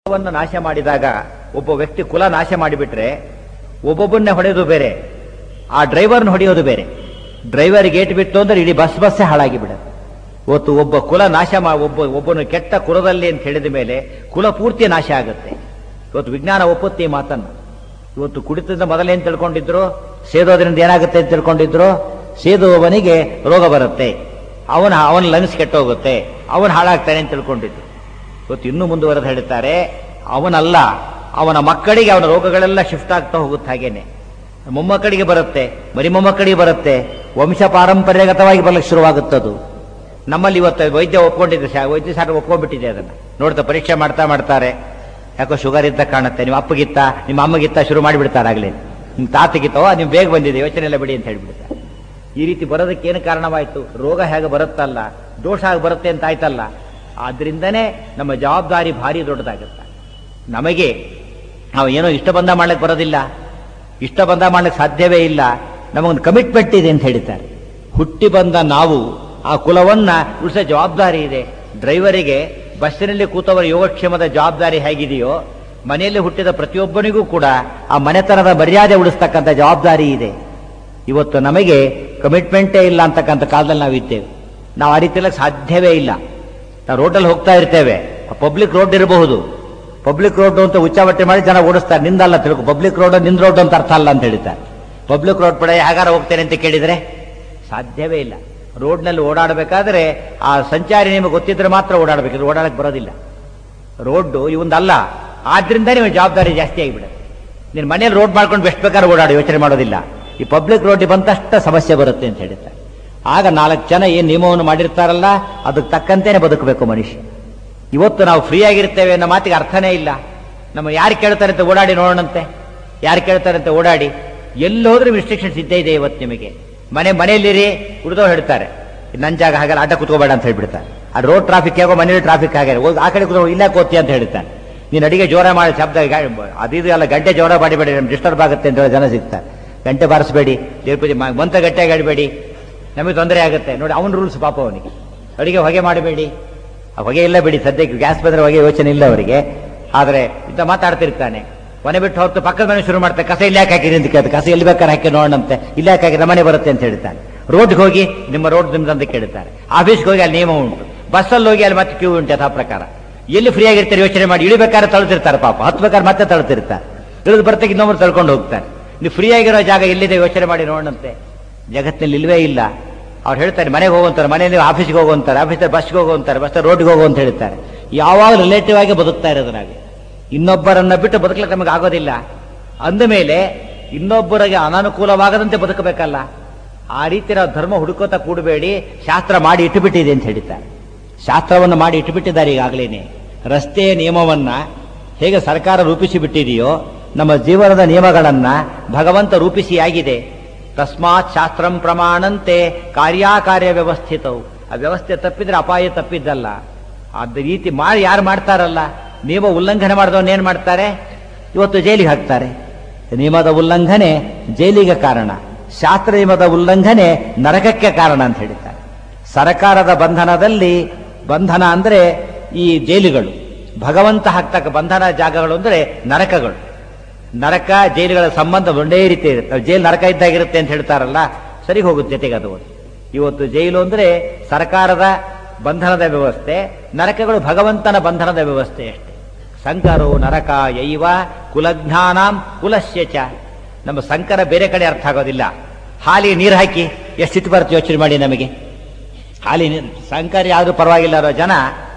ಕುಲವನ್ನು ನಾಶ ಮಾಡಿದಾಗ ಒಬ್ಬ ವ್ಯಕ್ತಿ ಕುಲ ನಾಶ ಮಾಡಿಬಿಟ್ರೆ ಒಬ್ಬೊಬ್ಬನ್ನೇ ಹೊಡೆಯೋದು ಬೇರೆ ಆ ಡ್ರೈವರ್ನ ಹೊಡೆಯೋದು ಬೇರೆ ಡ್ರೈವರ್ ಗೇಟ್ ಬಿಟ್ಟು ಅಂದ್ರೆ ಇಡೀ ಬಸ್ ಬಸ್ಸೇ ಹಾಳಾಗಿ ಬಿಡುತ್ತೆ ಇವತ್ತು ಒಬ್ಬ ಕುಲ ನಾಶ ಮಾ ಒಬ್ಬ ಒಬ್ಬನು ಕೆಟ್ಟ ಕುಲದಲ್ಲಿ ಅಂತ ಹೇಳಿದ ಮೇಲೆ ಕುಲ ಪೂರ್ತಿ ನಾಶ ಆಗುತ್ತೆ ಇವತ್ತು ವಿಜ್ಞಾನ ಒಪ್ಪುತ್ತೆ ಈ ಮಾತನ್ನು ಇವತ್ತು ಕುಡಿತದಿಂದ ಮೊದಲೇನ್ ತಿಳ್ಕೊಂಡಿದ್ರು ಸೇದೋದ್ರಿಂದ ಏನಾಗುತ್ತೆ ಅಂತ ತಿಳ್ಕೊಂಡಿದ್ರು ಸೇದುವವನಿಗೆ ರೋಗ ಬರುತ್ತೆ ಅವನ ಅವನ ಲಂಗ್ಸ್ ಕೆಟ್ಟೋಗುತ್ತೆ ಅವನು ಹಾಳಾಗ್ತಾನೆ ಅಂತ ತಿಳ್ಕೊಂಡಿದ್ರು ಇವತ್ತು ಇನ್ನೂ ಮುಂದುವರೆದು ಹೇಳ್ತಾರೆ ಅವನಲ್ಲ ಅವನ ಮಕ್ಕಳಿಗೆ ಅವನ ರೋಗಗಳೆಲ್ಲ ಶಿಫ್ಟ್ ಆಗ್ತಾ ಹೋಗುತ್ತೆ ಹಾಗೇನೆ ಮೊಮ್ಮಕ್ಕಳಿಗೆ ಬರುತ್ತೆ ಮರಿ ಮೊಮ್ಮಕ್ಕಳಿಗೆ ಬರುತ್ತೆ ವಂಶ ಪಾರಂಪರ್ಯಗತವಾಗಿ ಬರಲಿಕ್ಕೆ ಶುರುವಾಗುತ್ತದು ನಮ್ಮಲ್ಲಿ ಇವತ್ತು ವೈದ್ಯ ಒಪ್ಕೊಂಡಿದೆ ಶಾ- ವೈದ್ಯ ಶಾಸ್ತ್ರ ಒಪ್ಕೊಂಡ್ಬಿಟ್ಟಿದೆ ಅದನ್ನ ನೋಡ್ತಾ ಪರೀಕ್ಷೆ ಮಾಡ್ತಾ ಮಾಡ್ತಾರೆ ಯಾಕೋ ಶುಗರ್ ಇದ್ದ ಕಾಣುತ್ತೆ ನಿಮ್ಮ ಅಪ್ಪಗಿತ್ತ ನಿಮ್ಮ ಅಮ್ಮಗಿತ್ತ ಶುರು ಮಾಡಿಬಿಡ್ತಾರೆ ಆಗ್ಲೇ ನಿಮ್ಮ ತಾತಗಿತ್ತೋ ನೀವು ಬೇಗ ಬಂದಿದೆ ಯೋಚನೆ ಎಲ್ಲ ಬಿಡಿ ಅಂತ ಹೇಳ್ಬಿಡ್ತಾರೆ ಈ ರೀತಿ ಬರೋದಕ್ಕೆ ಏನು ಕಾರಣವಾಯಿತು ರೋಗ ಹೇಗೆ ಬರುತ್ತಲ್ಲ ದೋಷ ಆಗಿ ಬರುತ್ತೆ ಅಂತ ಆಯ್ತಲ್ಲ ಆದ್ರಿಂದನೇ ನಮ್ಮ ಜವಾಬ್ದಾರಿ ಭಾರಿ ದೊಡ್ಡದಾಗುತ್ತೆ ನಮಗೆ ನಾವು ಏನೋ ಇಷ್ಟ ಬಂದ ಮಾಡ್ಲಿಕ್ಕೆ ಬರೋದಿಲ್ಲ ಇಷ್ಟ ಬಂದ ಮಾಡ್ಲಿಕ್ಕೆ ಸಾಧ್ಯವೇ ಇಲ್ಲ ನಮಗೊಂದು ಕಮಿಟ್ಮೆಂಟ್ ಇದೆ ಅಂತ ಹೇಳ್ತಾರೆ ಹುಟ್ಟಿ ಬಂದ ನಾವು ಆ ಕುಲವನ್ನ ಉಳಿಸೋ ಜವಾಬ್ದಾರಿ ಇದೆ ಡ್ರೈವರಿಗೆ ಬಸ್ಸಿನಲ್ಲಿ ಕೂತವರ ಯೋಗಕ್ಷೇಮದ ಜವಾಬ್ದಾರಿ ಹೇಗಿದೆಯೋ ಮನೆಯಲ್ಲಿ ಹುಟ್ಟಿದ ಪ್ರತಿಯೊಬ್ಬನಿಗೂ ಕೂಡ ಆ ಮನೆತನದ ಮರ್ಯಾದೆ ಉಳಿಸ್ತಕ್ಕಂಥ ಜವಾಬ್ದಾರಿ ಇದೆ ಇವತ್ತು ನಮಗೆ ಕಮಿಟ್ಮೆಂಟೇ ಇಲ್ಲ ಅಂತಕ್ಕಂಥ ಕಾಲದಲ್ಲಿ ನಾವು ಇದ್ದೇವೆ ನಾವು ಆ ರೀತಿಯಲ್ಲಿ ಸಾಧ್ಯವೇ ಇಲ್ಲ ನಾವು ರೋಡಲ್ಲಿ ಹೋಗ್ತಾ ಇರ್ತೇವೆ ಪಬ್ಲಿಕ್ ರೋಡ್ ಇರಬಹುದು ಪಬ್ಲಿಕ್ ರೋಡ್ ಅಂತ ಉಚ್ಚಾವಟ್ಟೆ ಮಾಡಿ ಜನ ಓಡಿಸ್ತಾರೆ ನಿಂದಲ್ಲ ತಿಳ್ಕೊ ಪಬ್ಲಿಕ್ ರೋಡ್ ನಿಂದ ರೋಡ್ ಅಂತ ಅರ್ಥ ಅಲ್ಲ ಅಂತ ಹೇಳ್ತಾರೆ ಪಬ್ಲಿಕ್ ರೋಡ್ ಪಡೆ ಹೇಗಾರ ಹೋಗ್ತೇನೆ ಅಂತ ಕೇಳಿದ್ರೆ ಸಾಧ್ಯವೇ ಇಲ್ಲ ರೋಡ್ನಲ್ಲಿ ಓಡಾಡಬೇಕಾದ್ರೆ ಆ ಸಂಚಾರಿ ನಿಮಗೆ ಗೊತ್ತಿದ್ರೆ ಮಾತ್ರ ಓಡಾಡಬೇಕು ಓಡಾಡಕ್ಕೆ ಬರೋದಿಲ್ಲ ರೋಡ್ ಇವಂದಲ್ಲ ಆದ್ರಿಂದ ನೀವು ಜವಾಬ್ದಾರಿ ಜಾಸ್ತಿ ಆಗಿಬಿಡುತ್ತೆ ನೀನು ಮನೇಲಿ ರೋಡ್ ಮಾಡ್ಕೊಂಡು ಬೆಸ್ಟ್ ಬೇಕಾದ್ರೆ ಓಡಾಡು ಯೋಚನೆ ಮಾಡೋದಿಲ್ಲ ಈ ಪಬ್ಲಿಕ್ ರೋಡ್ ಬಂದಷ್ಟ ಸಮಸ್ಯೆ ಬರುತ್ತೆ ಅಂತ ಹೇಳ್ತಾರೆ ಆಗ ನಾಲ್ಕು ಜನ ಏನ್ ನಿಯಮವನ್ನು ಮಾಡಿರ್ತಾರಲ್ಲ ಅದಕ್ಕೆ ತಕ್ಕಂತೆನೆ ಬದುಕಬೇಕು ಮನುಷ್ಯ ಇವತ್ತು ನಾವು ಫ್ರೀ ಆಗಿರ್ತೇವೆ ಅನ್ನೋ ಮಾತಿಗೆ ಅರ್ಥನೇ ಇಲ್ಲ ನಮ್ಮ ಯಾರು ಕೇಳ್ತಾರೆ ಅಂತ ಓಡಾಡಿ ನೋಡೋಣಂತೆ ಯಾರು ಕೇಳ್ತಾರೆ ಅಂತ ಓಡಾಡಿ ಎಲ್ಲಿ ಹೋದ್ರೂ ರಿಸ್ಟ್ರಿಕ್ಷನ್ಸ್ ಇದ್ದೇ ಇದೆ ಇವತ್ತು ನಿಮಗೆ ಮನೆ ಮನೆಯಲ್ಲಿರಿ ಉಳಿದವ್ರು ಹೇಳ್ತಾರೆ ನನ್ನ ಜಾಗ ಹಾಗಲ್ಲ ಅಡ್ಡ ಕುತ್ಕೋಬೇಡ ಅಂತ ಹೇಳ್ಬಿಡ್ತಾರೆ ಆ ರೋಡ್ ಟ್ರಾಫಿಕ್ ಹೇಗೋ ಮನೇಲಿ ಟ್ರಾಫಿಕ್ ಹಾಗೆ ಹೋಗಿ ಆ ಕಡೆ ಕೂತ್ಕೊ ಇಲ್ಲ ಕೋತಿ ಅಂತ ಹೇಳ್ತಾನೆ ನೀನು ಅಡಿಗೆ ಜೋರ ಮಾಡಿ ಶಬ್ದ ಗಾ- ಅದಿದು ಎಲ್ಲ ಗಂಟೆ ಜೋರ ಮಾಡಿಬೇಡಿ ನಮ್ಗೆ ಡಿಸ್ಟರ್ಬ್ ಆಗುತ್ತೆ ಅಂತ ಹೇಳಿ ಜನ ಸಿಗ್ತಾರೆ ಗಂಟೆ ಬಾರಿಸಬೇಡಿ ದೇವ್ರ ಪೂಜೆ ಮಾ- ಮಂತ ಗಂಟೆಗೆ ಆಡಬೇಡಿ ನಮಗೆ ತೊಂದರೆ ಆಗುತ್ತೆ ನೋಡಿ ಅವನ ರೂಲ್ಸ್ ಪಾಪ ಅವನಿಗೆ ಅಡಿಗೆ ಹೊಗೆ ಮಾಡಬೇಡಿ ಆ ಹೊಗೆ ಇಲ್ಲ ಬಿಡಿ ಸದ್ಯಕ್ಕೆ ಗ್ಯಾಸ್ ಬಂದ್ರೆ ಹೊಗೆ ಯೋಚನೆ ಇಲ್ಲ ಅವರಿಗೆ ಆದರೆ ಇಂತ ಮಾತಾಡ್ತಿರ್ತಾನೆ ಮನೆ ಬಿಟ್ಟು ಹೊತ್ತು ಪಕ್ಕದ ಮನೆ ಶುರು ಮಾಡ್ತಾರೆ ಕಸ ಇಲ್ಲಿ ಯಾಕೆ ಹಾಕಿರಿ ಅಂತ ಕೇಳ್ತಾರೆ ಕಸ ಎಲ್ಲಿ ಬೇಕಾದ್ರೆ ಹಾಕಿ ನೋಡೋಣಂತೆ ಇಲ್ಲಿ ಯಾಕೆ ಹಾಕಿ ಮನೆ ಬರುತ್ತೆ ಅಂತ ಹೇಳ್ತಾನೆ ರೋಡ್ಗೆ ಹೋಗಿ ನಿಮ್ಮ ರೋಡ್ ನಿಮ್ದು ಅಂತ ಕೇಳ್ತಾರೆ ಆಫೀಸ್ಗೆ ಹೋಗಿ ಅಲ್ಲಿ ನಿಯಮ ಉಂಟು ಬಸ್ಸಲ್ಲಿ ಹೋಗಿ ಅಲ್ಲಿ ಮತ್ತೆ ಕ್ಯೂ ಉಂಟು ಯಥಾ ಪ್ರಕಾರ ಎಲ್ಲಿ ಫ್ರೀ ಆಗಿರ್ತಾರೆ ಯೋಚನೆ ಮಾಡಿ ಇಳಿಬೇಕಾದ್ರೆ ತಳ್ತಿರ್ತಾರೆ ಪಾಪ ಹತ್ಬೇಕಾದ್ರೆ ಮತ್ತೆ ತಳ್ತಿರ್ತಾರೆ ಇಳಿದು ಬರ್ತಾಗ ಇನ್ನೊಬ್ರು ತಳ್ಕೊಂಡು ಹೋಗ್ತಾರೆ ನೀವು ಫ್ರೀ ಆಗಿರೋ ಜಾಗ ಎಲ್ಲಿದೆ ಯೋಚನೆ ಮಾಡಿ ನೋಡೋಣಂತೆ ಜಗತ್ತಿನಲ್ಲಿ ಇಲ್ವೇ ಇಲ್ಲ ಅವ್ರು ಹೇಳ್ತಾರೆ ಮನೆಗೆ ಹೋಗುವಂತಾರೆ ಮನೆಯಲ್ಲಿ ಆಫೀಸ್ಗೆ ಹೋಗುವಂತಾರೆ ಆಫೀಸ್ ಬಸ್ಗೆ ಹೋಗುವಂತಾರೆ ಬಸ್ ರೋಡ್ಗೆ ಹೋಗು ಅಂತ ಹೇಳ್ತಾರೆ ಯಾವಾಗ ರಿಲೇಟಿವ್ ಆಗಿ ಬದುಕ್ತಾ ಇರೋದು ನಾವೇ ಇನ್ನೊಬ್ಬರನ್ನ ಬಿಟ್ಟು ಬದುಕಲಿಕ್ಕೆ ನಮಗೆ ಆಗೋದಿಲ್ಲ ಅಂದ ಮೇಲೆ ಇನ್ನೊಬ್ಬರಿಗೆ ಅನಾನುಕೂಲವಾಗದಂತೆ ಬದುಕಬೇಕಲ್ಲ ಆ ರೀತಿ ನಾವು ಧರ್ಮ ಹುಡುಕೋತಾ ಕೂಡಬೇಡಿ ಶಾಸ್ತ್ರ ಮಾಡಿ ಇಟ್ಟುಬಿಟ್ಟಿದೆ ಅಂತ ಹೇಳ್ತಾರೆ ಶಾಸ್ತ್ರವನ್ನು ಮಾಡಿ ಇಟ್ಟುಬಿಟ್ಟಿದ್ದಾರೆ ಈಗಾಗಲೇನೆ ರಸ್ತೆಯ ನಿಯಮವನ್ನ ಹೇಗೆ ಸರ್ಕಾರ ರೂಪಿಸಿ ಬಿಟ್ಟಿದೆಯೋ ನಮ್ಮ ಜೀವನದ ನಿಯಮಗಳನ್ನ ಭಗವಂತ ರೂಪಿಸಿ ಆಗಿದೆ ತಸ್ಮಾತ್ ಶಾಸ್ತ್ರಂ ಪ್ರಮಾಣಂತೆ ಕಾರ್ಯಾಕಾರ್ಯ ವ್ಯವಸ್ಥಿತವು ಆ ವ್ಯವಸ್ಥೆ ತಪ್ಪಿದ್ರೆ ಅಪಾಯ ತಪ್ಪಿದ್ದಲ್ಲ ಅದ ರೀತಿ ಮಾಡಿ ಯಾರು ಮಾಡ್ತಾರಲ್ಲ ನಿಯಮ ಉಲ್ಲಂಘನೆ ಮಾಡಿದವನ್ನ ಏನ್ ಮಾಡ್ತಾರೆ ಇವತ್ತು ಜೈಲಿಗೆ ಹಾಕ್ತಾರೆ ನಿಯಮದ ಉಲ್ಲಂಘನೆ ಜೈಲಿಗೆ ಕಾರಣ ಶಾಸ್ತ್ರ ನಿಯಮದ ಉಲ್ಲಂಘನೆ ನರಕಕ್ಕೆ ಕಾರಣ ಅಂತ ಹೇಳ್ತಾರೆ ಸರಕಾರದ ಬಂಧನದಲ್ಲಿ ಬಂಧನ ಅಂದ್ರೆ ಈ ಜೈಲುಗಳು ಭಗವಂತ ಹಾಕ್ತಕ್ಕ ಬಂಧನ ಜಾಗಗಳು ಅಂದ್ರೆ ನರಕಗಳು ನರಕ ಜೈಲುಗಳ ಸಂಬಂಧ ಒಂದೇ ರೀತಿ ಇರುತ್ತೆ ಜೈಲು ನರಕ ಇದ್ದಾಗಿರುತ್ತೆ ಅಂತ ಹೇಳ್ತಾರಲ್ಲ ಸರಿ ಹೋಗುತ್ತೆ ಜೊತೆಗೆ ಅದು ಇವತ್ತು ಜೈಲು ಅಂದ್ರೆ ಸರ್ಕಾರದ ಬಂಧನದ ವ್ಯವಸ್ಥೆ ನರಕಗಳು ಭಗವಂತನ ಬಂಧನದ ವ್ಯವಸ್ಥೆ ಅಷ್ಟೇ ಸಂಕರೋ ನರಕ ಯೈವ ಕುಲಜ್ಞಾನಾಂ ಕುಲಸ್ಯ ಚ ನಮ್ಮ ಸಂಕರ ಬೇರೆ ಕಡೆ ಅರ್ಥ ಆಗೋದಿಲ್ಲ ಹಾಲಿಗೆ ನೀರು ಹಾಕಿ ಎಷ್ಟು ಸಿಟ್ಟು ಬರುತ್ತೆ ಯೋಚನೆ ಮಾಡಿ ನಮಗೆ ಹಾಲಿ ಸಂಕರ ಯಾವ್ದು ಪರವಾಗಿಲ್ಲ ಅನ್ನೋ ಜನ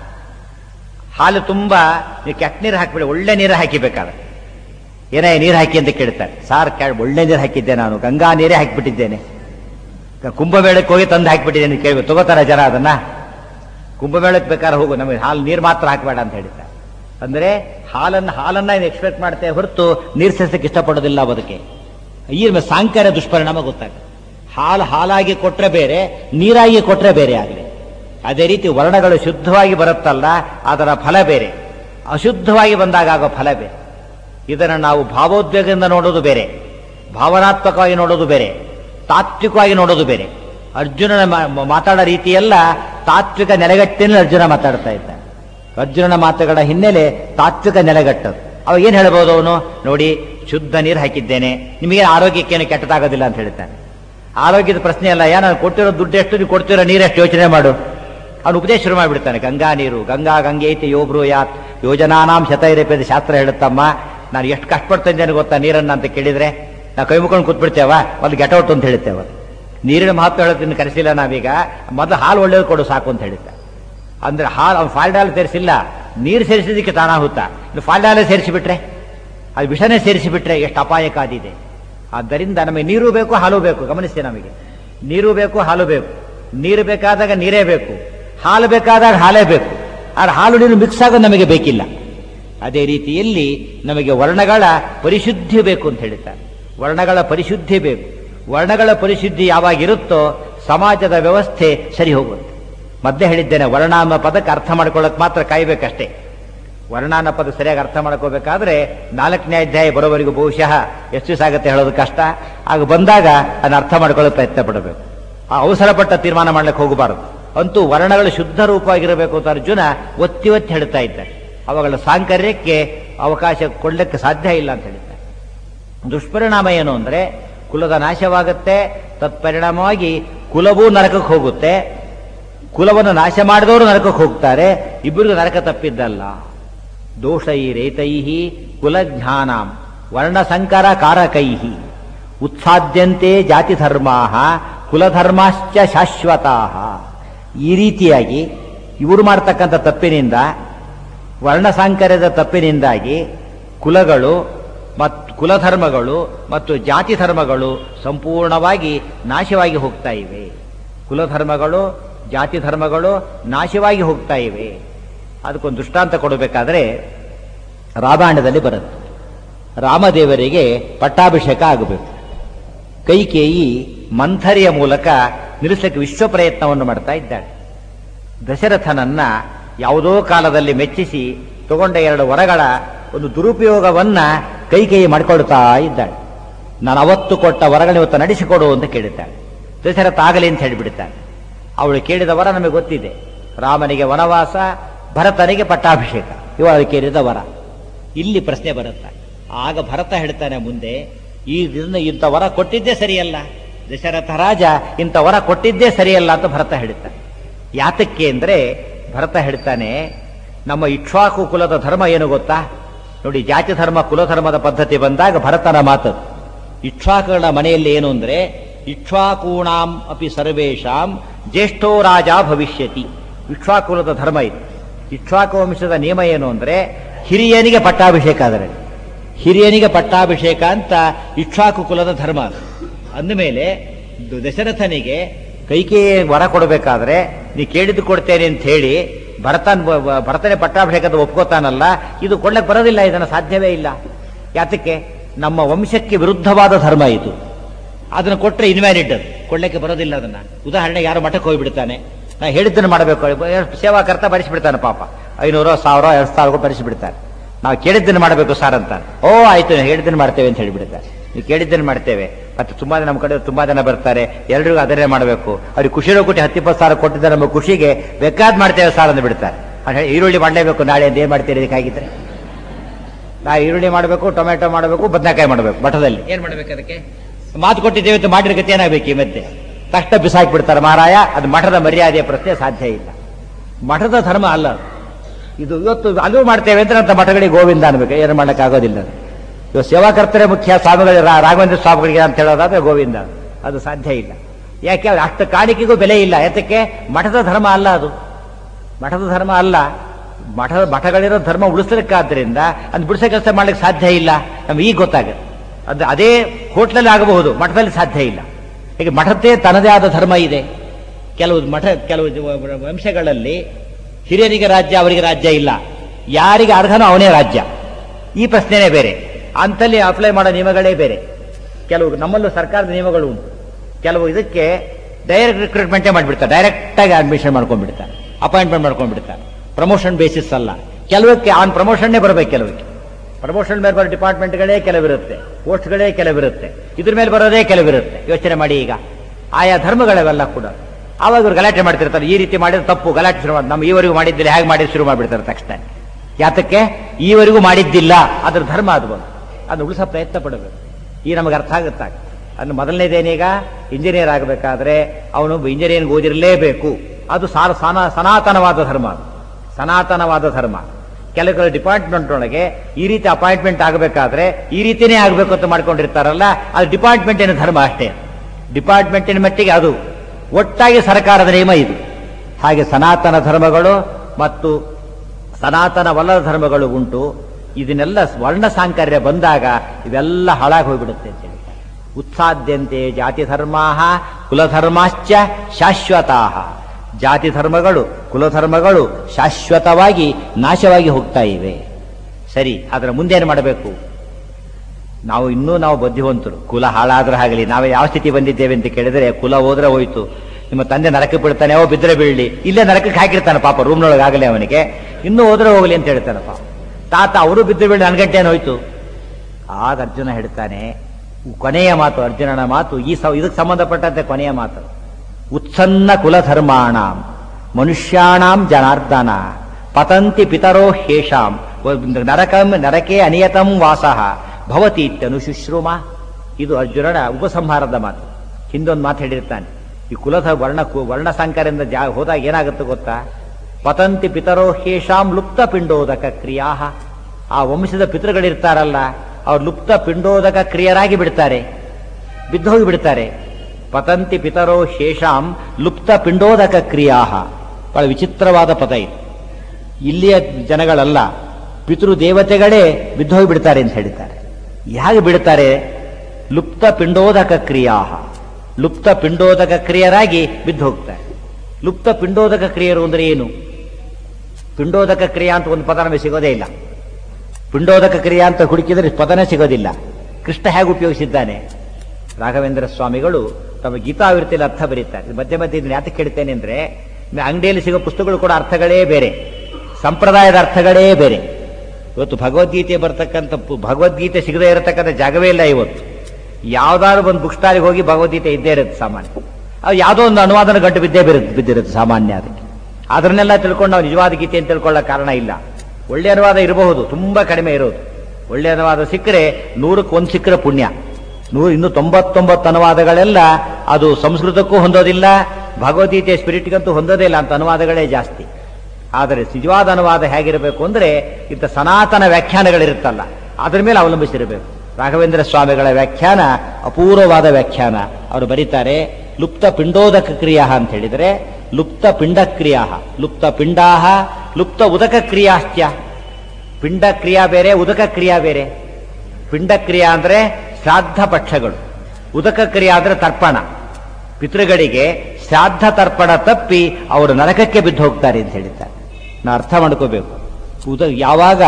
ಹಾಲು ತುಂಬಾ ನೀವು ಕೆಟ್ಟ ನೀರು ಹಾಕಿಬಿಡಿ ಒಳ್ಳೆ ನೀರು ಹಾಕಿಬೇಕಾದ್ರೆ ಏನೇ ನೀರು ಹಾಕಿ ಅಂತ ಕೇಳ್ತಾರೆ ಸಾರ್ ಕ್ಯಾ- ಒಳ್ಳೆ ನೀರು ಹಾಕಿದ್ದೆ ನಾನು ಗಂಗಾ ನೀರೇ ಹಾಕಿಬಿಟ್ಟಿದ್ದೇನೆ ಕುಂಭಮೇಳಕ್ಕೆ ಹೋಗಿ ತಂದು ಹಾಕಿಬಿಟ್ಟಿದ್ದೇನೆ ಕೇಳಿ ತಗೋತಾರ ಜನ ಅದನ್ನ ಕುಂಭಮೇಳಕ್ಕೆ ಬೇಕಾದ್ರೆ ಹೋಗು ನಮಗೆ ಹಾಲು ನೀರು ಮಾತ್ರ ಹಾಕಬೇಡ ಅಂತ ಹೇಳ್ತಾರೆ ಅಂದ್ರೆ ಹಾಲನ್ನ ಹಾಲನ್ನ ಎಕ್ಸ್ಪೆಕ್ಟ್ ಮಾಡ್ತೇವೆ ಹೊರತು ನೀರು ಸೇರ್ಸಕ್ಕೆ ಇಷ್ಟಪಡೋದಿಲ್ಲ ಬದುಕೆ ಈ ಸಾಂಕರ್ಯ ದುಷ್ಪರಿಣಾಮ ಗೊತ್ತಾಗುತ್ತೆ ಹಾಲು ಹಾಲಾಗಿ ಕೊಟ್ರೆ ಬೇರೆ ನೀರಾಗಿ ಕೊಟ್ರೆ ಬೇರೆ ಆಗಲಿ ಅದೇ ರೀತಿ ವರ್ಣಗಳು ಶುದ್ಧವಾಗಿ ಬರುತ್ತಲ್ಲ ಅದರ ಫಲ ಬೇರೆ ಅಶುದ್ಧವಾಗಿ ಬಂದಾಗ ಆಗೋ ಫಲ ಬೇರೆ ಇದನ್ನು ನಾವು ಭಾವೋದ್ವೇಗದಿಂದ ನೋಡೋದು ಬೇರೆ ಭಾವನಾತ್ಮಕವಾಗಿ ನೋಡೋದು ಬೇರೆ ತಾತ್ವಿಕವಾಗಿ ನೋಡೋದು ಬೇರೆ ಅರ್ಜುನನ ಮಾ- ಮಾತಾಡೋ ರೀತಿಯೆಲ್ಲ ತಾತ್ವಿಕ ನೆಲೆಗಟ್ಟಿನಲ್ಲಿ ಅರ್ಜುನ ಮಾತಾಡ್ತಾ ಇದ್ದ ಅರ್ಜುನನ ಮಾತುಗಳ ಹಿನ್ನೆಲೆ ತಾತ್ವಿಕ ನೆಲೆಗಟ್ಟದು ಅವಾಗ ಏನ್ ಹೇಳ್ಬೋದು ಅವನು ನೋಡಿ ಶುದ್ಧ ನೀರು ಹಾಕಿದ್ದೇನೆ ನಿಮಗೆ ಆರೋಗ್ಯಕ್ಕೇನು ಕೆಟ್ಟದಾಗೋದಿಲ್ಲ ಅಂತ ಹೇಳ್ತಾನೆ ಆರೋಗ್ಯದ ಪ್ರಶ್ನೆ ಅಲ್ಲ ಯಾ ನಾನು ಕೊಟ್ಟಿರೋ ದುಡ್ಡು ಎಷ್ಟು ನೀವು ಕೊಡ್ತಿರೋ ನೀರೆಷ್ಟು ಯೋಚನೆ ಮಾಡು ಅವನು ಉಪದೇಶ ಶುರು ಮಾಡಿಬಿಡ್ತಾನೆ ಗಂಗಾ ನೀರು ಗಂಗಾ ಗಂಗೇತಿ ಯೋಬ್ರು ಯಾತ್ ಯೋಜನಾನಾಂ ಶತೈರಪೇದ ಶಾಸ್ತ್ರ ಹೇಳುತ್ತಮ್ಮ ನಾನು ಎಷ್ಟು ಕಷ್ಟಪಡ್ತಿದ್ದೇನೆ ಗೊತ್ತಾ ನೀರನ್ನ ಅಂತ ಕೇಳಿದ್ರೆ ನಾವು ಕೈ ಮುಕೊಂಡು ಕೂತ್ಬಿಡ್ತೇವ ಒಂದು ಗೆಟೌಟ್ ಅಂತ ಹೇಳ್ತೇವ ನೀರಿನ ಮಹತ್ವ ಹೇಳೋದನ್ನು ಕರೆಸಿಲ್ಲ ನಾವೀಗ ಮೊದಲು ಹಾಲು ಒಳ್ಳೇದು ಕೊಡು ಸಾಕು ಅಂತ ಹೇಳಿದ್ದ ಅಂದ್ರೆ ಹಾಲು ಅವ್ನು ಫಾಲ್ಡಾಲ್ ಸೇರಿಸಿಲ್ಲ ನೀರು ಸೇರಿಸಿದಕ್ಕೆ ತಾನಾಹುತ್ತ ಇನ್ನು ಫಾಲ್ಡಾಲೆ ಸೇರಿಸಿಬಿಟ್ರೆ ಅದು ವಿಷನೇ ಸೇರಿಸಿಬಿಟ್ರೆ ಎಷ್ಟು ಅಪಾಯಕಾದಿದೆ ಆದ್ದರಿಂದ ನಮಗೆ ನೀರು ಬೇಕು ಹಾಲು ಬೇಕು ಗಮನಿಸಿ ನಮಗೆ ನೀರು ಬೇಕು ಹಾಲು ಬೇಕು ನೀರು ಬೇಕಾದಾಗ ನೀರೇ ಬೇಕು ಹಾಲು ಬೇಕಾದಾಗ ಹಾಲೇ ಬೇಕು ಆದ್ರೆ ಹಾಲು ನೀರು ಮಿಕ್ಸ್ ಆಗೋದು ನಮಗೆ ಬೇಕಿಲ್ಲ ಅದೇ ರೀತಿಯಲ್ಲಿ ನಮಗೆ ವರ್ಣಗಳ ಪರಿಶುದ್ಧಿ ಬೇಕು ಅಂತ ಹೇಳ್ತಾರೆ ವರ್ಣಗಳ ಪರಿಶುದ್ಧಿ ಬೇಕು ವರ್ಣಗಳ ಪರಿಶುದ್ಧಿ ಯಾವಾಗಿರುತ್ತೋ ಸಮಾಜದ ವ್ಯವಸ್ಥೆ ಸರಿ ಹೋಗುತ್ತೆ ಮಧ್ಯೆ ಹೇಳಿದ್ದೇನೆ ವರ್ಣ ಅನ್ನೋ ಪದಕ್ಕೆ ಅರ್ಥ ಮಾಡ್ಕೊಳ್ಳೋಕೆ ಮಾತ್ರ ಕಾಯ್ಬೇಕಷ್ಟೇ ವರ್ಣ ಅನ್ನೋ ಪದ ಸರಿಯಾಗಿ ಅರ್ಥ ಮಾಡ್ಕೋಬೇಕಾದ್ರೆ ನಾಲ್ಕನೇ ಅಧ್ಯಾಯ ಬರೋವರೆಗೂ ಬಹುಶಃ ಎಷ್ಟು ದಿವಸ ಆಗುತ್ತೆ ಹೇಳೋದು ಕಷ್ಟ ಆಗ ಬಂದಾಗ ಅದನ್ನ ಅರ್ಥ ಮಾಡ್ಕೊಳ್ಳೋಕೆ ಪ್ರಯತ್ನ ಪಡಬೇಕು ಆ ಅವಸರಪಟ್ಟ ತೀರ್ಮಾನ ಮಾಡ್ಲಿಕ್ಕೆ ಹೋಗಬಾರದು ಅಂತೂ ವರ್ಣಗಳು ಶುದ್ಧ ರೂಪವಾಗಿರಬೇಕು ಅಂತ ಅರ್ಜುನ ಒತ್ತಿ ಒತ್ತಿ ಹೇಳ್ತಾ ಇದ್ದಾರೆ ಅವುಗಳ ಸಾಂಕರ್ಯಕ್ಕೆ ಅವಕಾಶ ಕೊಡ್ಲಿಕ್ಕೆ ಸಾಧ್ಯ ಇಲ್ಲ ಅಂತ ಹೇಳ್ತಾರೆ ದುಷ್ಪರಿಣಾಮ ಏನು ಅಂದ್ರೆ ಕುಲದ ನಾಶವಾಗುತ್ತೆ ತತ್ಪರಿಣಾಮವಾಗಿ ಕುಲವೂ ನರಕಕ್ಕೆ ಹೋಗುತ್ತೆ ಕುಲವನ್ನು ನಾಶ ಮಾಡಿದವರು ನರಕಕ್ಕೆ ಹೋಗ್ತಾರೆ ಇಬ್ಬರಿಗೂ ನರಕ ತಪ್ಪಿದ್ದಲ್ಲ ದೋಷೈ ರೇತೈಹಿ ಕುಲಜ್ಞಾನಾಂ ವರ್ಣಸಂಕರ ಕಾರಕೈಹಿ ಉತ್ಸಾದ್ಯಂತೆ ಜಾತಿ ಧರ್ಮಾ ಕುಲಧರ್ಮಾಶ್ಚ ಶಾಶ್ವತಾ ಈ ರೀತಿಯಾಗಿ ಇವರು ಮಾಡ್ತಕ್ಕಂಥ ತಪ್ಪಿನಿಂದ ವರ್ಣಸಾಂಕರ್ಯದ ತಪ್ಪಿನಿಂದಾಗಿ ಕುಲಗಳು ಮತ್ತು ಕುಲಧರ್ಮಗಳು ಮತ್ತು ಜಾತಿ ಧರ್ಮಗಳು ಸಂಪೂರ್ಣವಾಗಿ ನಾಶವಾಗಿ ಹೋಗ್ತಾ ಇವೆ ಕುಲಧರ್ಮಗಳು ಜಾತಿ ಧರ್ಮಗಳು ನಾಶವಾಗಿ ಹೋಗ್ತಾ ಇವೆ ಅದಕ್ಕೊಂದು ದೃಷ್ಟಾಂತ ಕೊಡಬೇಕಾದ್ರೆ ರಾಮಾಯಣದಲ್ಲಿ ಬರುತ್ತೆ ರಾಮದೇವರಿಗೆ ಪಟ್ಟಾಭಿಷೇಕ ಆಗಬೇಕು ಕೈಕೇಯಿ ಮಂಥರಿಯ ಮೂಲಕ ನಿಲ್ಲಿಸಲಿಕ್ಕೆ ವಿಶ್ವ ಪ್ರಯತ್ನವನ್ನು ಮಾಡ್ತಾ ಇದ್ದಾಳೆ ದಶರಥನನ್ನ ಯಾವುದೋ ಕಾಲದಲ್ಲಿ ಮೆಚ್ಚಿಸಿ ತಗೊಂಡ ಎರಡು ವರಗಳ ಒಂದು ದುರುಪಯೋಗವನ್ನ ಕೈಕೇಯಿ ಮಾಡಿಕೊಳ್ತಾ ಇದ್ದಾಳೆ ನಾನು ಅವತ್ತು ಕೊಟ್ಟ ವರಗಳನ್ನ ಇವತ್ತು ನಡೆಸಿಕೊಡು ಅಂತ ಕೇಳಿದ್ದಾಳೆ ದಶರಥ ಆಗಲಿ ಅಂತ ಹೇಳಿಬಿಡ್ತಾನೆ ಅವಳು ಕೇಳಿದ ವರ ನಮಗೆ ಗೊತ್ತಿದೆ ರಾಮನಿಗೆ ವನವಾಸ ಭರತನಿಗೆ ಪಟ್ಟಾಭಿಷೇಕ ಇವಳು ಕೇಳಿದ ವರ ಇಲ್ಲಿ ಪ್ರಶ್ನೆ ಬರುತ್ತೆ ಆಗ ಭರತ ಹೇಳ್ತಾನೆ ಮುಂದೆ ಈ ಇದನ್ನ ಇಂಥ ವರ ಕೊಟ್ಟಿದ್ದೇ ಸರಿಯಲ್ಲ ದಶರಥ ರಾಜ ಇಂಥ ವರ ಕೊಟ್ಟಿದ್ದೇ ಸರಿಯಲ್ಲ ಅಂತ ಭರತ ಹೇಳ್ತಾನೆ ಯಾತಕ್ಕೆ ಅಂದ್ರೆ ಭರತ ಹೇಳ್ತಾನೆ ನಮ್ಮ ಇಕ್ಷ್ವಾಕು ಕುಲದ ಧರ್ಮ ಏನು ಗೊತ್ತಾ ನೋಡಿ ಜಾತಿ ಧರ್ಮ ಕುಲಧರ್ಮದ ಪದ್ಧತಿ ಬಂದಾಗ ಭರತನ ಮಾತು ಇಕ್ಷ್ವಾಕುಗಳ ಮನೆಯಲ್ಲಿ ಏನು ಅಂದ್ರೆ ಇಕ್ಷ್ವಾಕೂಣಾಂ ಅಪಿ ಸರ್ವೇಶಾಂ ಜ್ಯೇಷ್ಠೋ ರಾಜ ಭವಿಷ್ಯತಿ ಇಕ್ಷ್ವಾಕುಲದ ಧರ್ಮ ಇದು ಇಕ್ಷ್ವಾಕು ವಂಶದ ನಿಯಮ ಏನು ಅಂದ್ರೆ ಹಿರಿಯನಿಗೆ ಪಟ್ಟಾಭಿಷೇಕ ಅದರಲ್ಲಿ ಹಿರಿಯನಿಗೆ ಪಟ್ಟಾಭಿಷೇಕ ಅಂತ ಇಕ್ಷ್ವಾಕು ಕುಲದ ಧರ್ಮ ಅದು ಅಂದಮೇಲೆ ದ- ದಶರಥನಿಗೆ ಕೈಕೇಯಿ ವರ ಕೊಡಬೇಕಾದ್ರೆ ನೀ ಕೇಳಿದ್ದು ಕೊಡ್ತೇನೆ ಅಂತ ಹೇಳಿ ಭರತನ್ ಭರತನೇ ಪಟ್ಟಾಭಿಷೇಕದ ಒಪ್ಕೋತಾನಲ್ಲ ಇದು ಕೊಡ್ಲಕ್ಕೆ ಬರೋದಿಲ್ಲ ಇದನ್ನು ಸಾಧ್ಯವೇ ಇಲ್ಲ ಯಾತಕ್ಕೆ ನಮ್ಮ ವಂಶಕ್ಕೆ ವಿರುದ್ಧವಾದ ಧರ್ಮ ಇದು ಅದನ್ನು ಕೊಟ್ಟರೆ ಇನ್ವ್ಯಾಲಿಡ್ ಅದು ಕೊಡ್ಲಿಕ್ಕೆ ಬರೋದಿಲ್ಲ ಅದನ್ನ ಉದಾಹರಣೆಗೆ ಯಾರು ಮಠಕ್ಕೆ ಹೋಗ್ಬಿಡ್ತಾನೆ ನಾ ಹೇಳಿದ್ದನ್ನು ಮಾಡಬೇಕು ಸೇವಾಕರ್ತ ಭರಿಸಿಬಿಡ್ತಾನೆ ಪಾಪ ಐನೂರು ಸಾವಿರ ಎರಡು ಸಾವಿರ ಭರಿಸಿಬಿಡ್ತಾನೆ ನಾವು ಕೇಳಿದ್ದನ್ನು ಮಾಡಬೇಕು ಸರ್ ಅಂತ ಓ ಆಯ್ತು ನೀವು ಹೇಳಿದ್ದನ್ನು ಮಾಡ್ತೇವೆ ಅಂತ ಹೇಳಿಬಿಡ್ತಾರೆ ನೀವು ಕೇಳಿದ್ದನ್ನು ಮಾಡ್ತೇವೆ ಮತ್ತೆ ತುಂಬಾ ಜನ ನಮ್ಮ ಕಡೆ ತುಂಬಾ ಜನ ಬರ್ತಾರೆ ಎಲ್ರಿಗೂ ಅದನ್ನೇ ಮಾಡಬೇಕು ಅವ್ರಿಗೆ ಖುಷಿರೋ ಕೊಟ್ಟು ಹತ್ತಿಪ್ಪತ್ತು ಸಾವಿರ ಕೊಟ್ಟಿದ್ದಾರೆ ನಮ್ಮ ಖುಷಿಗೆ ಬೇಕಾದ್ ಮಾಡ್ತೇವೆ ಸರ್ ಅಂತ ಬಿಡ್ತಾರೆ ಅವ್ನು ಹೇಳಿ ಈರುಳ್ಳಿ ಮಾಡಲೇಬೇಕು ನಾಳೆ ಅಂತ ಏನ್ ಮಾಡ್ತೀರಿ ಇದಕ್ಕಾಗಿದ್ರೆ ನಾ ಈರುಳ್ಳಿ ಮಾಡಬೇಕು ಟೊಮೆಟೊ ಮಾಡಬೇಕು ಬದನೆಕಾಯಿ ಮಾಡಬೇಕು ಮಠದಲ್ಲಿ ಏನ್ ಮಾಡ್ಬೇಕು ಅದಕ್ಕೆ ಮಾತು ಕೊಟ್ಟಿದ್ದೇವೆ ಅಂತ ಮಾಡಿರೋ ಗತಿ ಏನಾಗಬೇಕು ಈ ಮಧ್ಯೆ ತಕ್ಷಣ ಬಿಸಾಕಿ ಬಿಡ್ತಾರೆ ಮಹಾರಾಯ ಅದು ಮಠದ ಮರ್ಯಾದೆಯ ಪ್ರಶ್ನೆ ಸಾಧ್ಯ ಇಲ್ಲ ಮಠದ ಧರ್ಮ ಅಲ್ಲ ಅದು. ಇದು ಇವತ್ತು ಅಲ್ಲೂ ಮಾಡ್ತೇವೆ ಅಂತ ನಮ್ಮ ಮಠಗಳಿಗೆ ಗೋವಿಂದ ಅನ್ಬೇಕು ಏನು ಮಾಡಕ್ಕೆ ಆಗೋದಿಲ್ಲ ಅದು. ಇವತ್ತು ಸೇವಾಕರ್ತರೇ ಮುಖ್ಯ ಸ್ವಾಮಿಗಳು ರಾ- ರಾಘವೇಂದ್ರ ಸ್ವಾಮಿಗಳಿಗೆ ಅಂತ ಹೇಳೋದಾದ್ರೆ ಗೋವಿಂದ ಅದು ಸಾಧ್ಯ ಇಲ್ಲ ಯಾಕೆ ಅವ್ರು ಅಷ್ಟು ಕಾಣಿಕೆಗೂ ಬೆಲೆ ಇಲ್ಲ ಯಾತಕ್ಕೆ ಮಠದ ಧರ್ಮ ಅಲ್ಲ ಅದು ಮಠದ ಧರ್ಮ ಅಲ್ಲ ಮಠ ಮಠಗಳಿರೋ ಧರ್ಮ ಉಳಿಸಲಿಕ್ಕಾದ್ರಿಂದ ಅದು ಬಿಡಿಸೋ ಕೆಲಸ ಮಾಡ್ಲಿಕ್ಕೆ ಸಾಧ್ಯ ಇಲ್ಲ ನಮ್ಗೆ ಈಗ ಗೊತ್ತಾಗುತ್ತೆ ಅದು ಅದೇ ಹೋಟ್ಲಲ್ಲಿ ಆಗಬಹುದು ಮಠದಲ್ಲಿ ಸಾಧ್ಯ ಇಲ್ಲ ಈಗ ಮಠದ್ದೇ ತನ್ನದೇ ಆದ ಧರ್ಮ ಇದೆ ಕೆಲವು ಮಠ ಕೆಲವು ಜ- ವಂಶಗಳಲ್ಲಿ ಹಿರಿಯರಿಗೆ ರಾಜ್ಯ ಅವರಿಗೆ ರಾಜ್ಯ ಇಲ್ಲ ಯಾರಿಗೆ ಅರ್ಹನೋ ಅವನೇ ರಾಜ್ಯ ಈ ಪ್ರಶ್ನೆನೇ ಬೇರೆ ಅಂತಲ್ಲಿ ಅಪ್ಲೈ ಮಾಡೋ ನಿಯಮಗಳೇ ಬೇರೆ ಕೆಲವು ನಮ್ಮಲ್ಲೂ ಸರ್ಕಾರದ ನಿಯಮಗಳು ಉಂಟು ಕೆಲವು ಇದಕ್ಕೆ ಡೈರೆಕ್ಟ್ ರಿಕ್ರೂಟ್ಮೆಂಟೇ ಮಾಡಿಬಿಡ್ತಾರೆ ಡೈರೆಕ್ಟ್ ಆಗಿ ಅಡ್ಮಿಷನ್ ಮಾಡ್ಕೊಂಡ್ಬಿಡ್ತಾರೆ ಅಪಾಯಿಂಟ್ಮೆಂಟ್ ಮಾಡ್ಕೊಂಡ್ಬಿಡ್ತಾರೆ ಪ್ರಮೋಷನ್ ಬೇಸಿಸ್ ಅಲ್ಲ ಕೆಲವಕ್ಕೆ ಆನ್ ಪ್ರಮೋಷನ್ನೇ ಬರಬೇಕು ಕೆಲವಕ್ಕೆ ಪ್ರಮೋಷನ್ ಮೇಲೆ ಬರೋ ಡಿಪಾರ್ಟ್ಮೆಂಟ್ಗಳೇ ಕೆಲವಿರುತ್ತೆ ಪೋಸ್ಟ್ಗಳೇ ಕೆಲವಿರುತ್ತೆ ಇದ್ರ ಮೇಲೆ ಬರೋದೇ ಕೆಲವಿರುತ್ತೆ ಯೋಚನೆ ಮಾಡಿ ಈಗ ಆಯಾ ಧರ್ಮಗಳವೆಲ್ಲ ಕೂಡ ಆವಾಗ ಇವ್ರು ಗಲಾಟೆ ಮಾಡ್ತಿರ್ತಾರೆ ಈ ರೀತಿ ಮಾಡಿದ್ರೆ ತಪ್ಪು ಗಲಾಟೆ ಶುರು ಮಾಡಿ ನಮ್ಮ ಈವರೆಗೂ ಮಾಡಿದ್ದಿಲ್ಲ ಹೇಗೆ ಮಾಡಿ ಶುರು ಮಾಡಿಬಿಡ್ತಾರೆ ತಕ್ಷಣ ಯಾತಕ್ಕೆ ಈವರೆಗೂ ಮಾಡಿದ್ದಿಲ್ಲ ಅದ್ರ ಧರ್ಮ ಅದು ಬಂದು ಅದನ್ನ ಉಳಿಸೋ ಪ್ರಯತ್ನ ಪಡಬೇಕು ಈ ನಮಗೆ ಅರ್ಥ ಆಗುತ್ತಾಗ ಅನ್ನು ಮೊದಲನೇದೇನೀಗ ಇಂಜಿನಿಯರ್ ಆಗಬೇಕಾದ್ರೆ ಅವನು ಇಂಜಿನಿಯರಿಂಗ್ ಓದಿರಲೇಬೇಕು ಅದು ಸಾರ ಸನ- ಸನಾತನವಾದ ಧರ್ಮ ಅದು ಸನಾತನವಾದ ಧರ್ಮ ಕೆಲವು ಕೆಲವು ಡಿಪಾರ್ಟ್ಮೆಂಟ್ ಒಳಗೆ ಈ ರೀತಿ ಅಪಾಯಿಂಟ್ಮೆಂಟ್ ಆಗಬೇಕಾದ್ರೆ ಈ ರೀತಿನೇ ಆಗಬೇಕು ಅಂತ ಮಾಡ್ಕೊಂಡಿರ್ತಾರಲ್ಲ ಅದು ಡಿಪಾರ್ಟ್ಮೆಂಟಿನ ಧರ್ಮ ಅಷ್ಟೇ ಡಿಪಾರ್ಟ್ಮೆಂಟಿನ ಮಟ್ಟಿಗೆ ಅದು ಒಟ್ಟಾಗಿ ಸರ್ಕಾರದ ನಿಯಮ ಇದು ಹಾಗೆ ಸನಾತನ ಧರ್ಮಗಳು ಮತ್ತು ಸನಾತನವಲ್ಲದ ಧರ್ಮಗಳು ಉಂಟು ಇದನ್ನೆಲ್ಲ ವರ್ಣ ಸಾಂಕರ್ಯ ಬಂದಾಗ ಇವೆಲ್ಲ ಹಾಳಾಗಿ ಹೋಗ್ಬಿಡುತ್ತೆ ಅಂತ ಹೇಳ್ತಾರೆ ಉತ್ಸಾದ್ಯಂತೆ ಜಾತಿ ಧರ್ಮಾ ಕುಲಧರ್ಮಾಶ್ಚ ಶಾಶ್ವತಾ ಜಾತಿ ಧರ್ಮಗಳು ಕುಲಧರ್ಮಗಳು ಶಾಶ್ವತವಾಗಿ ನಾಶವಾಗಿ ಹೋಗ್ತಾ ಇವೆ ಸರಿ ಅದರ ಮುಂದೇನು ಮಾಡಬೇಕು ನಾವು ಇನ್ನೂ ನಾವು ಬುದ್ಧಿವಂತರು ಕುಲ ಹಾಳಾದ್ರೆ ಆಗಲಿ ನಾವು ಯಾವ ಸ್ಥಿತಿ ಬಂದಿದ್ದೇವೆ ಅಂತ ಕೇಳಿದ್ರೆ ಕುಲ ಹೋದ್ರೆ ಹೋಯ್ತು ನಿಮ್ಮ ತಂದೆ ನರಕಕ್ಕೆ ಬಿಡ್ತಾನೆ ಯಾವ ಬಿದ್ರೆ ಬೀಳಲಿ ಇಲ್ಲೇ ನರಕಕ್ಕೆ ಹಾಕಿರ್ತಾನೆ ಪಾಪ ರೂಮ್ನೊಳಗೆ ಆಗಲೇ ಅವನಿಗೆ ಇನ್ನೂ ಹೋದ್ರೆ ಹೋಗಲಿ ಅಂತ ಹೇಳ್ತಾನೆ ಪಾಪ ತಾತ ಅವರು ಬಿದ್ದು ಬೀಳಿ ನನ್ನ ಗಂಟೆ ಹೋಯ್ತು ಆಗ ಅರ್ಜುನ ಹೇಳ್ತಾನೆ ಕೊನೆಯ ಮಾತು ಅರ್ಜುನನ ಮಾತು ಈ ಸ ಇದಕ್ಕೆ ಸಂಬಂಧಪಟ್ಟಂತೆ ಕೊನೆಯ ಮಾತು ಉತ್ಸನ್ನ ಕುಲಧರ್ಮಾಣಂ ಮನುಷ್ಯಾಣಾಂ ಜನಾರ್ದನ ಪತಂತಿ ಪಿತರೋ ಹೇಷಾಂ ನರಕಂ ನರಕೆ ಅನಿಯತಂ ವಾಸಃ ಭವತಿ ಇತ್ಯನುಶುಶ್ರೂಮ ಇದು ಅರ್ಜುನನ ಉಪಸಂಹಾರದ ಮಾತು ಹಿಂದೊಂದು ಮಾತು ಹೇಳಿರ್ತಾನೆ ಈ ಕುಲಧ ವರ್ಣ ಕು- ವರ್ಣ ಸಂಕರದಿಂದ ಜಾ ಹೋದಾಗ ಏನಾಗುತ್ತೆ ಗೊತ್ತಾ ಪತಂತಿ ಪಿತರೋ ಹೇಷಾಂ ಲುಪ್ತ ಪಿಂಡೋದಕ ಕ್ರಿಯಾ ಆ ವಂಶದ ಪಿತೃಗಳಿರ್ತಾರಲ್ಲ ಅವ್ರು ಲುಪ್ತ ಪಿಂಡೋದಕ ಕ್ರಿಯರಾಗಿ ಬಿಡ್ತಾರೆ ಬಿದ್ದೋಗಿ ಬಿಡ್ತಾರೆ ಪತಂತಿ ಪಿತರೋ ಶೇಷಾಂ ಲುಪ್ತ ಪಿಂಡೋದಕ ಕ್ರಿಯಾ ಬಹಳ ವಿಚಿತ್ರವಾದ ಪದ ಇದು ಇಲ್ಲಿಯ ಜನಗಳಲ್ಲ ಪಿತೃ ದೇವತೆಗಳೇ ಬಿದ್ದೋಗಿ ಬಿಡ್ತಾರೆ ಅಂತ ಹೇಳಿದ್ದಾರೆ ಹೇಗೆ ಬಿಡ್ತಾರೆ ಲುಪ್ತ ಪಿಂಡೋದಕ ಕ್ರಿಯಾ ಲುಪ್ತ ಪಿಂಡೋದಕ ಕ್ರಿಯರಾಗಿ ಬಿದ್ದು ಹೋಗ್ತಾರೆ ಲುಪ್ತ ಪಿಂಡೋದಕ ಕ್ರಿಯರು ಅಂದ್ರೆ ಏನು ಪಿಂಡೋದಕ ಕ್ರಿಯಾ ಅಂತ ಒಂದು ಪದ ನಮಗೆ ಸಿಗೋದೇ ಇಲ್ಲ ಪಿಂಡೋದಕ ಕ್ರಿಯಾ ಅಂತ ಹುಡುಕಿದ್ರೆ ಪದನೇ ಸಿಗೋದಿಲ್ಲ ಕೃಷ್ಣ ಹೇಗೆ ಉಪಯೋಗಿಸಿದ್ದಾನೆ ರಾಘವೇಂದ್ರ ಸ್ವಾಮಿಗಳು ತಮ್ಮ ಗೀತಾವಿರ್ತಿಯಲ್ಲಿ ಅರ್ಥ ಬರೀತಾರೆ ಇದು ಮಧ್ಯೆ ಮಧ್ಯೆ ಇದನ್ನ ಯಾತಕ್ಕೆ ಕೇಳ್ತೇನೆ ಅಂದ್ರೆ ನ- ಅಂಗಡಿಯಲ್ಲಿ ಸಿಗೋ ಪುಸ್ತಕಗಳು ಕೂಡ ಅರ್ಥಗಳೇ ಬೇರೆ ಸಂಪ್ರದಾಯದ ಅರ್ಥಗಳೇ ಬೇರೆ ಇವತ್ತು ಭಗವದ್ಗೀತೆ ಬರ್ತಕ್ಕಂಥ ಪು- ಭಗವದ್ಗೀತೆ ಸಿಗದೇ ಇರತಕ್ಕಂಥ ಜಾಗವೇ ಇಲ್ಲ ಇವತ್ತು ಯಾವ್ದಾದ್ರು ಒಂದು ಬುಕ್ ಸ್ಟಾಲಿಗೆ ಹೋಗಿ ಭಗವದ್ಗೀತೆ ಇದ್ದೇ ಇರುತ್ತೆ ಸಾಮಾನ್ಯ ಅದು ಯಾವುದೋ ಒಂದು ಅನುವಾದನ ಗಂಟು ಬಿದ್ದೇ ಬಿರುತ್ತೆ ಬಿದ್ದಿರುತ್ತೆ ಸಾಮಾನ್ಯ ಅದಕ್ಕೆ ಅದನ್ನೆಲ್ಲ ತಿಳ್ಕೊಂಡು ನಾವು ನಿಜವಾದ ಗೀತೆ ಅಂತ ತಿಳ್ಕೊಳ್ಳೋ ಕಾರಣ ಇಲ್ಲ ಒಳ್ಳೆ ಅನುವಾದ ಇರಬಹುದು ತುಂಬಾ ಕಡಿಮೆ ಇರೋದು ಒಳ್ಳೆ ಅನುವಾದ ಸಿಕ್ಕರೆ ನೂರಕ್ಕೆ ಒಂದು ಸಿಕ್ಕರೆ ಪುಣ್ಯ ನೂರು ಇನ್ನು ತೊಂಬತ್ತೊಂಬತ್ತು ಅನುವಾದಗಳೆಲ್ಲ ಅದು ಸಂಸ್ಕೃತಕ್ಕೂ ಹೊಂದೋದಿಲ್ಲ ಭಗವದ್ಗೀತೆ ಸ್ಪಿರಿಟ್ಗಂತೂ ಹೊಂದೋದೇ ಇಲ್ಲ ಅಂತ ಅನುವಾದಗಳೇ ಜಾಸ್ತಿ ಆದರೆ ನಿಜವಾದ ಅನುವಾದ ಹೇಗಿರಬೇಕು ಅಂದ್ರೆ ಇಂಥ ಸನಾತನ ವ್ಯಾಖ್ಯಾನಗಳಿರುತ್ತಲ್ಲ ಅದ್ರ ಮೇಲೆ ಅವಲಂಬಿಸಿರಬೇಕು ರಾಘವೇಂದ್ರ ಸ್ವಾಮಿಗಳ ವ್ಯಾಖ್ಯಾನ ಅಪೂರ್ವವಾದ ವ್ಯಾಖ್ಯಾನ ಅವರು ಬರೀತಾರೆ ಲುಪ್ತ ಪಿಂಡೋದಕ ಕ್ರಿಯಾ ಅಂತ ಹೇಳಿದರೆ ಲುಪ್ತ ಪಿಂಡ ಕ್ರಿಯಾ ಲುಪ್ತ ಪಿಂಡಾಹ ಲುಪ್ತ ಉದಕ ಕ್ರಿಯಾಶ್ಚ್ಯ ಪಿಂಡ ಕ್ರಿಯಾ ಬೇರೆ ಉದಕ ಕ್ರಿಯಾ ಬೇರೆ ಪಿಂಡ ಕ್ರಿಯಾ ಅಂದ್ರೆ ಶ್ರಾದ್ದ ಪಕ್ಷಗಳು ಉದಕ ಕ್ರಿಯಾ ಅಂದ್ರೆ ತರ್ಪಣ ಪಿತೃಗಳಿಗೆ ಶ್ರಾದ್ದ ತರ್ಪಣ ತಪ್ಪಿ ಅವರು ನರಕಕ್ಕೆ ಬಿದ್ದು ಹೋಗ್ತಾರೆ ಅಂತ ಹೇಳಿದ್ದಾರೆ ನಾವು ಅರ್ಥ ಮಾಡ್ಕೋಬೇಕು ಉದ ಯಾವಾಗ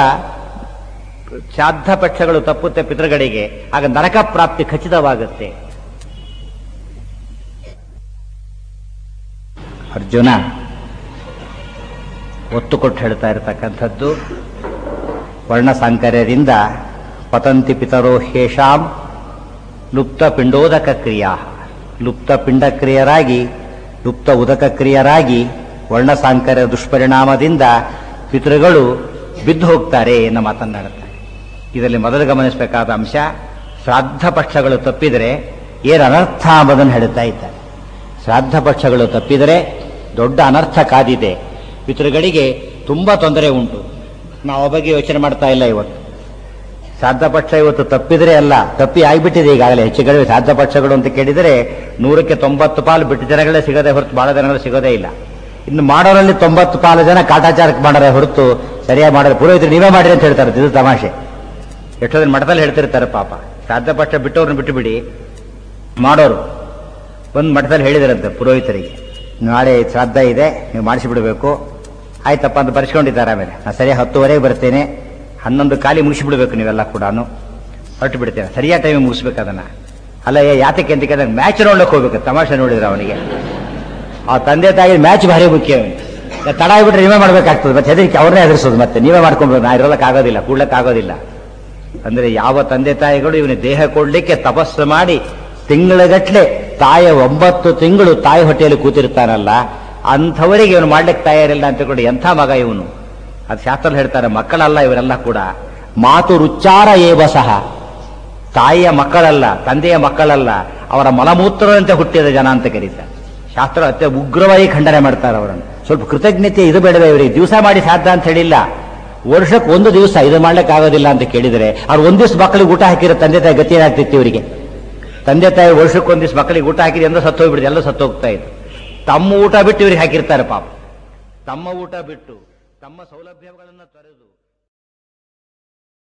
ಶ್ರಾದ್ದ ಪಕ್ಷಗಳು ತಪ್ಪುತ್ತೆ ಪಿತೃಗಳಿಗೆ ಆಗ ನರಕ ಪ್ರಾಪ್ತಿ ಖಚಿತವಾಗುತ್ತೆ ಅರ್ಜುನ ಒತ್ತು ಕೊಟ್ಟು ಹೇಳ್ತಾ ಇರತಕ್ಕಂಥದ್ದು ವರ್ಣ ಸಾಂಕರ್ಯದಿಂದ ಪತಂತಿ ಪಿತರೋ ಹೇಷಾಂ ಲುಪ್ತ ಪಿಂಡೋದಕ ಕ್ರಿಯಾ ಲುಪ್ತ ಪಿಂಡಕ್ರಿಯರಾಗಿ ಲುಪ್ತ ಉದಕ ಕ್ರಿಯರಾಗಿ ವರ್ಣ ಸಾಂಕರ್ಯ ದುಷ್ಪರಿಣಾಮದಿಂದ ಪಿತೃಗಳು ಬಿದ್ದು ಹೋಗ್ತಾರೆ ಎನ್ನ ಮಾತನಾಡುತ್ತಾರೆ ಇದರಲ್ಲಿ ಮೊದಲು ಗಮನಿಸಬೇಕಾದ ಅಂಶ ಶ್ರಾದ್ದ ಪಕ್ಷಗಳು ತಪ್ಪಿದರೆ ಏನು ಅನರ್ಥ ಎಂಬುದನ್ನು ಹೇಳುತ್ತಾ ಇದ್ದಾರೆ ಶ್ರಾದ್ದ ಪಕ್ಷಗಳು ತಪ್ಪಿದರೆ ದೊಡ್ಡ ಅನರ್ಥ ಕಾದಿದೆ ಪಿತೃಗಳಿಗೆ ತುಂಬಾ ತೊಂದರೆ ಉಂಟು ನಾವು ಆ ಬಗ್ಗೆ ಯೋಚನೆ ಮಾಡ್ತಾ ಇಲ್ಲ ಇವತ್ತು ಶ್ರಾದ್ದ ಪಕ್ಷ ಇವತ್ತು ತಪ್ಪಿದ್ರೆ ಅಲ್ಲ ತಪ್ಪಿ ಆಗಿಬಿಟ್ಟಿದೆ ಈಗಾಗಲೇ ಹೆಚ್ಚು ಕಡಿಮೆ ಶ್ರಾದ್ದ ಪಕ್ಷಗಳು ಅಂತ ಕೇಳಿದರೆ ನೂರಕ್ಕೆ ತೊಂಬತ್ತು ಪಾಲು ಬಿಟ್ಟು ಜನಗಳೇ ಸಿಗದೆ ಹೊರತು ಬಹಳ ಜನಗಳು ಸಿಗೋದೇ ಇಲ್ಲ ಇನ್ನು ಮಾಡೋರಲ್ಲಿ ತೊಂಬತ್ತು ಪಾಲು ಜನ ಕಾಟಾಚಾರಕ್ಕೆ ಮಾಡಾರೆ ಹೊರತು ಸರಿಯಾಗಿ ಮಾಡೋದು ಪುರೋಹಿತರು ನೀವೇ ಮಾಡಿರಿ ಅಂತ ಹೇಳ್ತಾರೆ ಇದು ತಮಾಷೆ ಎಷ್ಟೋ ದಿನ ಮಠದಲ್ಲಿ ಹೇಳ್ತಿರ್ತಾರೆ ಪಾಪ ಶ್ರಾದ್ದ ಪಕ್ಷ ಬಿಟ್ಟವ್ರನ್ನ ಬಿಟ್ಟು ಬಿಡಿ ಮಾಡೋರು ಒಂದು ಮಠದಲ್ಲಿ ಹೇಳಿದಾರಂತೆ ಪುರೋಹಿತರಿಗೆ ನಾಳೆ ಶ್ರಾದ್ದ ಇದೆ ನೀವು ಮಾಡಿಸಿಬಿಡಬೇಕು ಆಯ್ತಪ್ಪ ಅಂತ ಬರ್ಸ್ಕೊಂಡಿದ್ದಾರೆ ಆಮೇಲೆ ನಾನು ಸರಿಯಾಗಿ ಹತ್ತುವರೆಗೆ ಬರ್ತೇನೆ ಹನ್ನೊಂದು ಖಾಲಿ ಮುಗಿಸಿಬಿಡ್ಬೇಕು ನೀವೆಲ್ಲ ಕೂಡ ಹೊರಟು ಬಿಡ್ತೇನೆ ಸರಿಯಾದ ಟೈಮಿಗೆ ಮುಗಿಸ್ಬೇಕು ಅದನ್ನ ಅಲ್ಲ ಏ ಯಾತಕ್ಕೆ ಅಂತ ಕೇಳಿದ್ರೆ ಮ್ಯಾಚ್ ನೋಡ್ಲಿಕ್ಕೆ ಹೋಗ್ಬೇಕು ತಮಾಷೆ ನೋಡಿದ್ರೆ ಅವನಿಗೆ ಆ ತಂದೆ ತಾಯಿ ಮ್ಯಾಚ್ ಭಾರಿ ಮುಖ್ಯ ಅವನಿಗೆ ತಡ ಆಗ್ಬಿಟ್ರೆ ನೀವೇ ಮಾಡ್ಬೇಕಾಗ್ತದೆ ಮತ್ತೆ ಹೆದರಿಕೆ ಅವ್ರನ್ನೇ ಹೆದರ್ಸೋದು ಮತ್ತೆ ನೀವೇ ಮಾಡ್ಕೊಬೇಕು ನಾ ಇರೋದಕ್ಕೆ ಆಗೋದಿಲ್ಲ ಕೂಡ್ಲಕ್ಕೆ ಆಗೋದಿಲ್ಲ ಅಂದ್ರೆ ಯಾವ ತಂದೆ ತಾಯಿಗಳು ಇವನ ದೇಹ ಕೊಡ್ಲಿಕ್ಕೆ ತಪಸ್ಸು ಮಾಡಿ ತಿಂಗಳಗಟ್ಲೆ ತಾಯ ಒಂಬತ್ತು ತಿಂಗಳು ತಾಯಿ ಹೊಟ್ಟೆಯಲ್ಲಿ ಕೂತಿರ್ತಾನಲ್ಲ ಅಂಥವರಿಗೆ ಇವನು ಮಾಡ್ಲಿಕ್ಕೆ ತಯಾರಿಲ್ಲ ಅಂತ ತಿಳ್ಕೊಂಡು ಎಂಥ ಮಗ ಇವನು ಅದು ಶಾಸ್ತ್ರ ಹೇಳ್ತಾರೆ ಮಕ್ಕಳಲ್ಲ ಇವರೆಲ್ಲ ಕೂಡ ಮಾತು ರುಚ್ಚಾರ ಏವ ಸಹ ತಾಯಿಯ ಮಕ್ಕಳಲ್ಲ ತಂದೆಯ ಮಕ್ಕಳಲ್ಲ ಅವರ ಮಲಮೂತ್ರದಂತೆ ಹುಟ್ಟಿದ ಜನ ಅಂತ ಕರೀತಾರೆ ಶಾಸ್ತ್ರ ಅತ್ಯ ಉಗ್ರವಾಗಿ ಖಂಡನೆ ಮಾಡ್ತಾರೆ ಅವರನ್ನು ಸ್ವಲ್ಪ ಕೃತಜ್ಞತೆ ಇದು ಬೇಡವೇ ಇವರಿಗೆ ದಿವಸ ಮಾಡಿ ಸಾಧ್ಯ ಅಂತ ಹೇಳಿಲ್ಲ ವರ್ಷಕ್ಕೆ ಒಂದು ದಿವಸ ಇದು ಮಾಡ್ಲಿಕ್ಕೆ ಆಗೋದಿಲ್ಲ ಅಂತ ಕೇಳಿದರೆ ಅವ್ರು ಒಂದ್ ದಿವಸ ಮಕ್ಕಳಿಗೆ ಊಟ ಹಾಕಿರೋ ತಂದೆ ತಾಯಿ ಗತಿ ಏನಾಗ್ತಿತ್ತು ಇವರಿಗೆ ತಂದೆ ತಾಯಿ ವರ್ಷಕ್ಕೆ ಒಂದ್ ದಿವಸ ಮಕ್ಕಳಿಗೆ ಊಟ ಹಾಕಿದ್ರೆ ಎಲ್ಲ ಸತ್ತು ಹೋಗ್ಬಿಡಿದೆ ಎಲ್ಲ ಸತ್ತು ಹೋಗ್ತಾ ಇತ್ತು ತಮ್ಮ ಊಟ ಬಿಟ್ಟು ಇವ್ರಿಗೆ ಹಾಕಿರ್ತಾರೆ ಪಾಪ ತಮ್ಮ ಊಟ ಬಿಟ್ಟು ತಮ್ಮ ಸೌಲಭ್ಯಗಳನ್ನ ತೊರೆದು